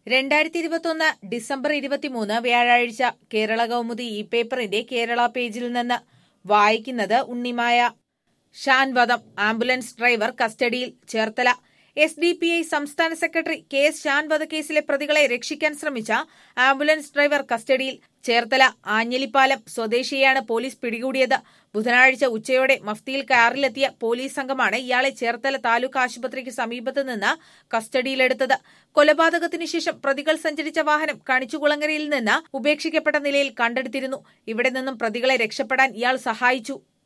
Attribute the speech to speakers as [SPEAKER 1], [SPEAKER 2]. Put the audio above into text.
[SPEAKER 1] രണ്ടായിരത്തി ഇരുപത്തൊന്ന് ഡിസംബർ ഇരുപത്തിമൂന്ന് വ്യാഴാഴ്ച കേരള കൗമുദി ഇ പേപ്പറിന്റെ കേരള പേജിൽ നിന്ന് വായിക്കുന്നത് ഉണ്ണിമായ ഷാൻ വധം ആംബുലൻസ് ഡ്രൈവർ കസ്റ്റഡിയിൽ Cherthala S D P I സംസ്ഥാന സെക്രട്ടറി കെ എസ് ഷാൻ വധക്കേസിലെ പ്രതികളെ രക്ഷിക്കാൻ ശ്രമിച്ച ആംബുലൻസ് ഡ്രൈവർ കസ്റ്റഡിയിൽ ചേർത്തല ആഞ്ഞലിപ്പാലം സ്വദേശിയെയാണ് പോലീസ് പിടികൂടിയത് ബുധനാഴ്ച ഉച്ചയോടെ മഫ്തിയിൽ കാറിലെത്തിയ പോലീസ് സംഘമാണ് ഇയാളെ ചേർത്തല താലൂക്ക് ആശുപത്രിക്ക് സമീപത്ത് നിന്ന് കസ്റ്റഡിയിലെടുത്തത് കൊലപാതകത്തിനു ശേഷം പ്രതികൾ സഞ്ചരിച്ച വാഹനം കണിച്ചുകുളങ്ങരയിൽ നിന്ന് ഉപേക്ഷിക്കപ്പെട്ട നിലയിൽ കണ്ടെടുത്തിരുന്നു ഇവിടെ നിന്നും പ്രതികളെ രക്ഷപ്പെടാൻ ഇയാൾ സഹായിച്ചു